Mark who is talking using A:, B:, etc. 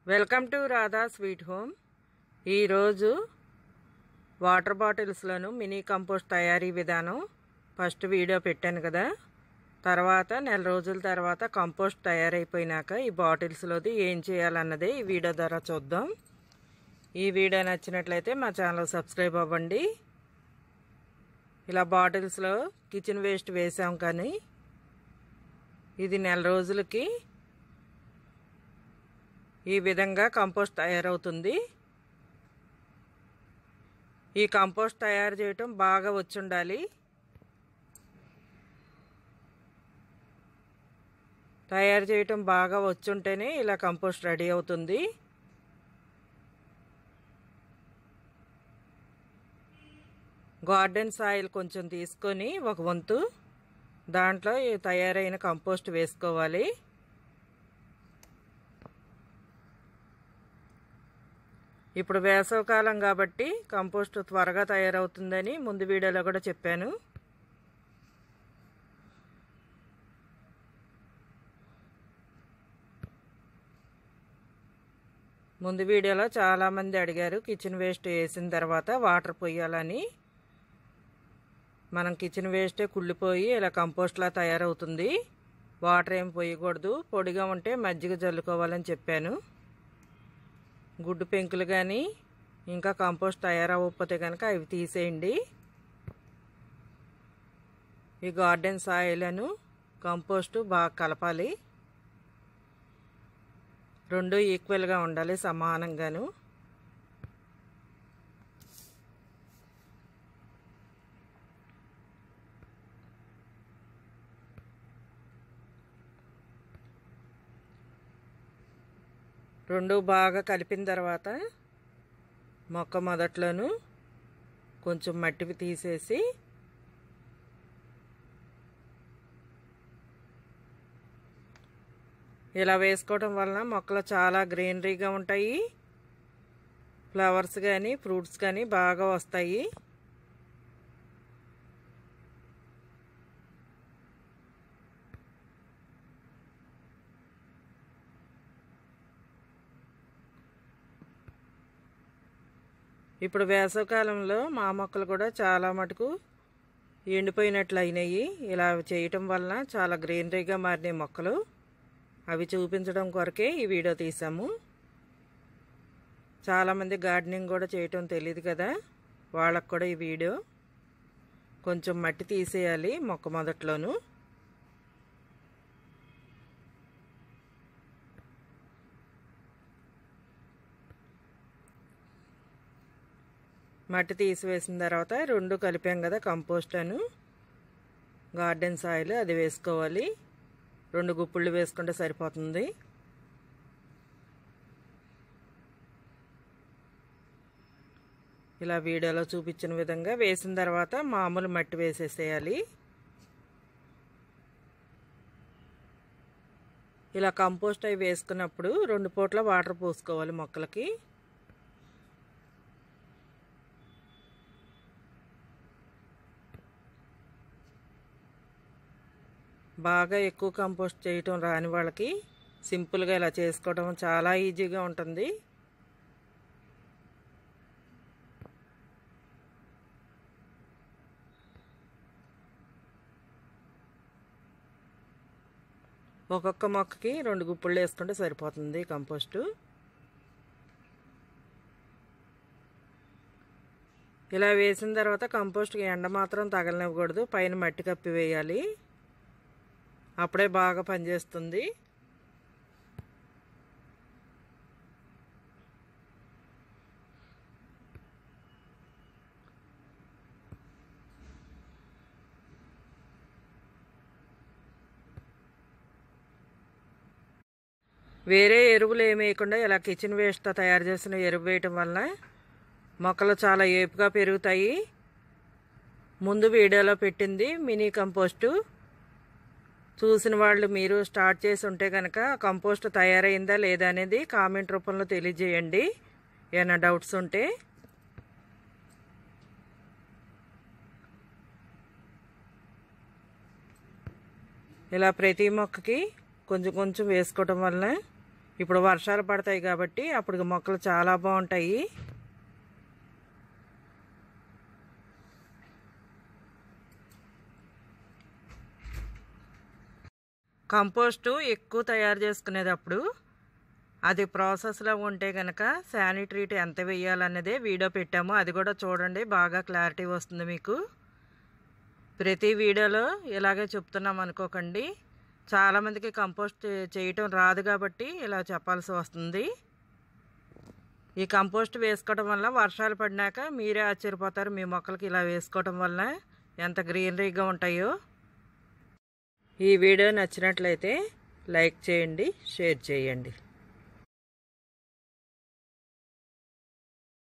A: welcome to Radha sweet home ఈరోజు water బాటిల్స్లోను mini compost తయారీ విధానం ఫస్ట్ వీడియో పెట్టాను కదా తర్వాత నెల రోజుల తర్వాత కంపోస్ట్ తయారైపోయినాక ఈ బాటిల్స్లోది ఏం చేయాలన్నదే ఈ వీడియో ద్వారా చూద్దాం ఈ వీడియో నచ్చినట్లయితే మా ఛానల్ సబ్స్క్రైబ్ అవ్వండి ఇలా బాటిల్స్లో కిచెన్ వేస్ట్ వేసాం కానీ ఇది నెల రోజులకి ఈ విధంగా కంపోస్ట్ తయారవుతుంది ఈ కంపోస్ట్ తయారు చేయటం బాగా వచ్చుండాలి తయారు చేయటం బాగా వచ్చుంటేనే ఇలా కంపోస్ట్ రెడీ అవుతుంది గార్డెన్ సాయిల్ కొంచెం తీసుకొని ఒక వంతు దాంట్లో ఈ తయారైన కంపోస్ట్ వేసుకోవాలి ఇప్పుడు వేసవకాలం కాబట్టి కంపోస్ట్ త్వరగా తయారవుతుందని ముందు వీడియోలో కూడా చెప్పాను ముందు వీడియోలో చాలామంది అడిగారు కిచెన్ వేస్ట్ వేసిన తర్వాత వాటర్ పోయాలని మనం కిచెన్ వేస్టే కుళ్ళిపోయి ఇలా కంపోస్ట్లా తయారవుతుంది వాటర్ ఏం పోయకూడదు పొడిగా ఉంటే మజ్జిగ జల్లుకోవాలని చెప్పాను గుడ్డు పెంకులు కానీ ఇంకా కంపోస్ట్ తయారవ్వకపోతే కనుక అవి తీసేయండి ఈ గార్డెన్ సాయిలను కంపోస్టు బాగా కలపాలి రెండు ఈక్వల్గా ఉండాలి సమానంగాను రెండు బాగా కలిపిన తర్వాత మొక్క మొదట్లోను కొంచెం మట్టివి తీసేసి ఇలా వేసుకోవడం వలన మొక్కలు చాలా గ్రీనరీగా ఉంటాయి ఫ్లవర్స్ కానీ ఫ్రూట్స్ కానీ బాగా వస్తాయి ఇప్పుడు వేసవకాలంలో మా మొక్కలు కూడా చాలా మటుకు ఎండిపోయినట్లు అయినాయి ఇలా చేయటం వలన చాలా గ్రీనరీగా మారినాయి మొక్కలు అవి చూపించడం కొరకే ఈ వీడియో తీసాము చాలామంది గార్డెనింగ్ కూడా చేయటం తెలియదు కదా వాళ్ళకు కూడా ఈ వీడియో కొంచెం మట్టి తీసేయాలి మొక్క మొదట్లోను మట్టి తీసివేసిన తర్వాత రెండు కలిపాం కదా కంపోస్ట్ అను గార్డెన్ సాయిల్ అది వేసుకోవాలి రెండు గుప్పుళ్ళు వేసుకుంటే సరిపోతుంది ఇలా వీడియోలో చూపించిన విధంగా వేసిన తర్వాత మామూలు మట్టి వేసేసేయాలి ఇలా కంపోస్ట్ అవి వేసుకున్నప్పుడు రెండు పూట్ల వాటర్ పోసుకోవాలి మొక్కలకి బాగా ఎక్కువ కంపోస్ట్ చేయటం రాని వాళ్ళకి సింపుల్గా ఇలా చేసుకోవడం చాలా ఈజీగా ఉంటుంది ఒక్కొక్క మొక్కకి రెండు గుప్పుళ్ళు వేసుకుంటే సరిపోతుంది కంపోస్టు ఇలా వేసిన తర్వాత కంపోస్ట్కి ఎండ మాత్రం తగలనివ్వకూడదు పైన మట్టి కప్పి వేయాలి అప్పుడే బాగా పనిచేస్తుంది వేరే ఎరువులు ఏమి వేయకుండా ఇలా కిచెన్ వేస్ట్తో తయారు చేసిన ఎరువు వేయటం వలన మొక్కలు చాలా ఏపుగా పెరుగుతాయి ముందు వీడియోలో పెట్టింది మినీ కంపోస్టు చూసిన వాళ్ళు మీరు స్టార్ట్ చేసి ఉంటే కనుక కంపోస్ట్ తయారైందా లేదా అనేది కామెంట్ రూపంలో తెలియజేయండి ఏమైనా డౌట్స్ ఉంటే ఇలా ప్రతి మొక్కకి కొంచెం కొంచెం వేసుకోవటం వల్ల ఇప్పుడు వర్షాలు పడతాయి కాబట్టి అప్పుడు మొక్కలు చాలా బాగుంటాయి కంపోస్టు ఎక్కువ తయారు చేసుకునేటప్పుడు అది ప్రాసెస్లో ఉంటే కనుక శానిటరీట్ ఎంత వేయాలన్నదే వీడియో పెట్టాము అది కూడా చూడండి బాగా క్లారిటీ వస్తుంది మీకు ప్రతి వీడియోలో ఇలాగే చెప్తున్నాం అనుకోకండి చాలామందికి కంపోస్ట్ చేయటం రాదు కాబట్టి ఇలా చెప్పాల్సి వస్తుంది ఈ కంపోస్ట్ వేసుకోవడం వల్ల వర్షాలు పడినాక మీరే ఆశ్చర్యపోతారు మీ మొక్కలకి ఇలా వేసుకోవడం వల్ల ఎంత గ్రీనరీగా ఉంటాయో ఈ వీడియో నచ్చినట్లయితే లైక్ చేయండి షేర్ చేయండి